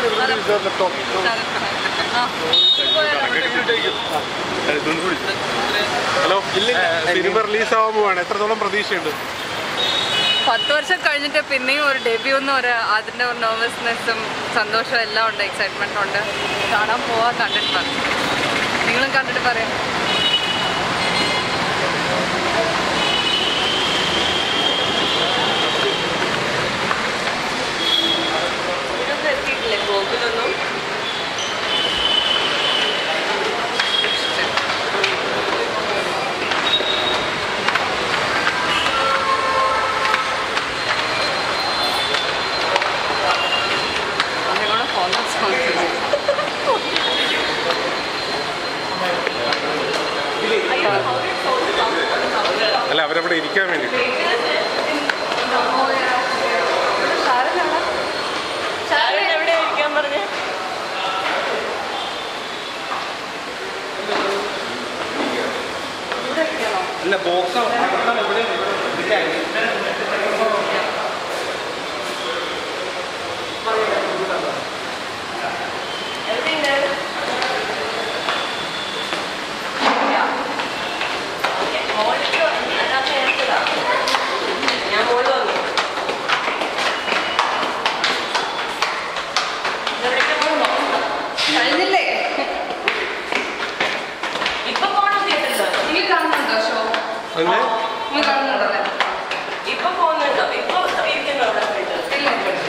Hello cinema release ആവാൻ പോവാണ് എത്രത്തോളം പ്രതീക്ഷയുണ്ട് പത്ത് വർഷം കഴിഞ്ഞിട്ട് പിന്നെയും ഒരു ഡെബ്യൂ ഒന്നും ഒരു അതിൻ്റെ ഒരു നെർവസ്നെസ്സും സന്തോഷവും എല്ലാം ഉണ്ട് എക്സൈറ്റ്മെൻറ്റും ഉണ്ട് കാണാൻ പോവാ കണ്ടിട്ട് പറയും നിങ്ങളും കണ്ടിട്ട് പറയാം എത്തിയിട്ടില്ലേ ഗോകുലൊന്നും അതുകൊണ്ട് ഫോളോ അല്ല അവരവിടെ ഇരിക്കാൻ വേണ്ടി ഷാരൻ എവിടെ ഇരിക്കാൻ പറഞ്ഞേ അല്ല ബോക്സ് ഇവിടെ Everything there? Okay, മോളിലേക്ക് അതിനകത്ത് എടുത്തതാ. ഞാൻ മോളിൽ വന്നു ഇതെവിടേക്കാ പോകുന്നോ? കഴിഞ്ഞില്ലേ ഇപ്പൊ പോണം തിയേറ്ററിലോ നീ കാണുന്നുണ്ടോ ഷോ അല്ലേ നീ കാണുന്നുണ്ടല്ലേ ഇപ്പൊ പോകുന്നുണ്ടോ ഇപ്പൊ ഇരിക്കുന്നോ അവിടെ പോയിട്ട് ഇല്ല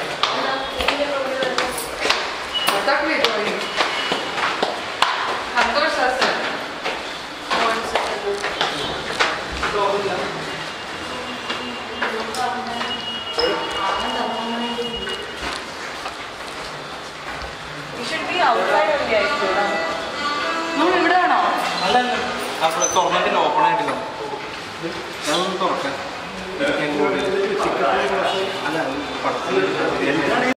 Так we going. Santhosh sir You should be outside only, I should. നമ്മൾ ഇവിടെ ആണോ അല്ല അപ്പോൾ തുറന്നിട്ടില്ല ഓപ്പൺ ആയിട്ടില്ല ഞാനൊന്ന് തുറക്കാം ഇരിക്കാൻ കൂടി. അല്ല പടത്തിൽ